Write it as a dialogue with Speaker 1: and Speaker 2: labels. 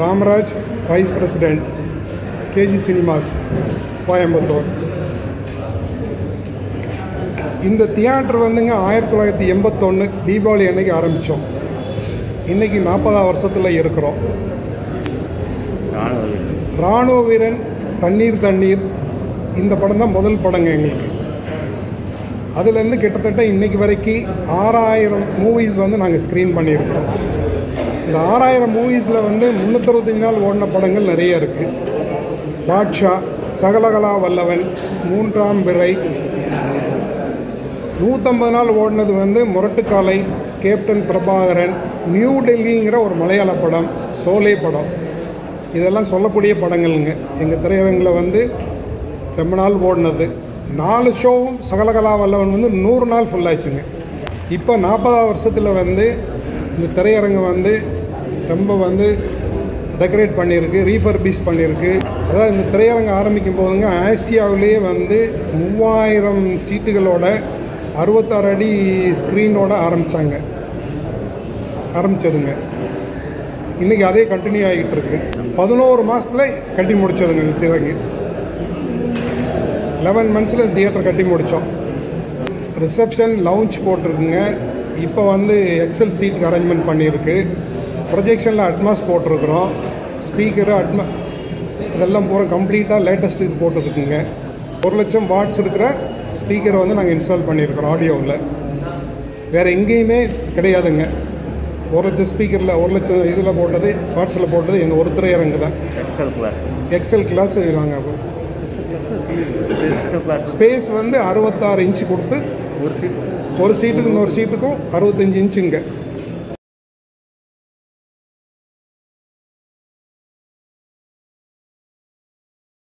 Speaker 1: Ramaraj vice president KG cinemas Coimbatore இந்த theatre வந்துங்க ஆயிரத்தி தொள்ளாயிரத்தி எண்பத்தொன்று தீபாவளி அன்னைக்கு ஆரம்பித்தோம் இன்றைக்கி நாற்பதாம் வருஷத்தில் இருக்கிறோம்
Speaker 2: ராணுவ வீரர்.
Speaker 1: ராணுவ வீரன் தண்ணீர் தண்ணீர் இந்த படம் தான் முதல் படங்க எங்களுக்கு அதுலேருந்து கிட்டத்தட்ட இன்னைக்கு வரைக்கும் ஆறாயிரம் மூவிஸ் வந்து நாங்கள் ஸ்க்ரீன் பண்ணியிருக்கிறோம் இந்த ஆறாயிரம் மூவிஸில் வந்து முந்நூற்றறுபத்தஞ்சு நாள் ஓடின படங்கள் நிறைய இருக்குது பாட்ஷா சகலகலா வல்லவன் மூன்றாம் பிறை நூற்றம்பது நாள் ஓடினது வந்து முரட்டுக்காலை கேப்டன் பிரபாகரன் நியூ டெல்லிங்கிற ஒரு மலையாள படம் சோலே படம் இதெல்லாம் சொல்லக்கூடிய படங்கள்ங்க எங்கள் திரையரங்கில் வந்து ரொம்ப நாள் ஓடினது நாலு ஷோவும் சகலகலா வல்லவன் வந்து நூறு நாள் ஃபுல்லாச்சுங்க இப்போ நாற்பதாம் வருஷத்தில் வந்து இந்த திரையரங்கு வந்து ரொம்ப வந்து டெக்கரேட் பண்ணியிருக்கு ரீஃபர்பிஷ் பண்ணியிருக்கு அதாவது இந்த திரையரங்கு ஆரம்பிக்கும் போதுங்க ஆசியாவிலேயே வந்து மூவாயிரம் சீட்டுகளோட அறுபத்தாறு அடி ஸ்க்ரீனோட ஆரம்பித்தாங்க ஆரம்பித்ததுங்க இன்றைக்கி அதே கண்டினியூ ஆகிட்டு இருக்கு பதினோரு மாதத்தில் கட்டி முடிச்சதுங்க இந்த திரையரங்கு லெவன் மந்த்ஸில் தியேட்டர் கட்டி முடித்தோம் ரிசப்ஷன் லவுஞ்ச் போட்டிருக்குங்க இப்போ வந்து எக்ஸல் சீட்டுக்கு அரேஞ்ச்மெண்ட் பண்ணியிருக்கு ப்ரொஜெக்ஷனில் அட்மாஸ் போட்டிருக்கிறோம் ஸ்பீக்கரு அட்மா இதெல்லாம் பூரா கம்ப்ளீட்டாக லேட்டஸ்ட் இது போட்டுருக்குங்க ஒரு லட்சம் வாட்ஸ் இருக்கிற ஸ்பீக்கரை வந்து நாங்கள் இன்ஸ்டால் பண்ணியிருக்கிறோம் ஆடியோவில் வேறு எங்கேயுமே கிடையாதுங்க ஒரு லட்சம் ஸ்பீக்கரில் ஒரு லட்சம் இதில் போட்டது வாட்ஸில் போட்டது எங்கள் ஒரு திரையரங்கு தான்
Speaker 2: எக்ஸல் கிளாஸ்
Speaker 1: எக்ஸல் கிளாஸ் நாங்கள்
Speaker 2: எக்ஸல் கிளாஸ்
Speaker 1: ஸ்பேஸ் வந்து அறுபத்தாறு இன்ச்சு கொடுத்து
Speaker 2: ஒரு சீட்
Speaker 1: ஒரு சீட்டுக்கு இன்னொரு சீட்டுக்கும் அறுபத்தஞ்சு இன்ச்சுங்க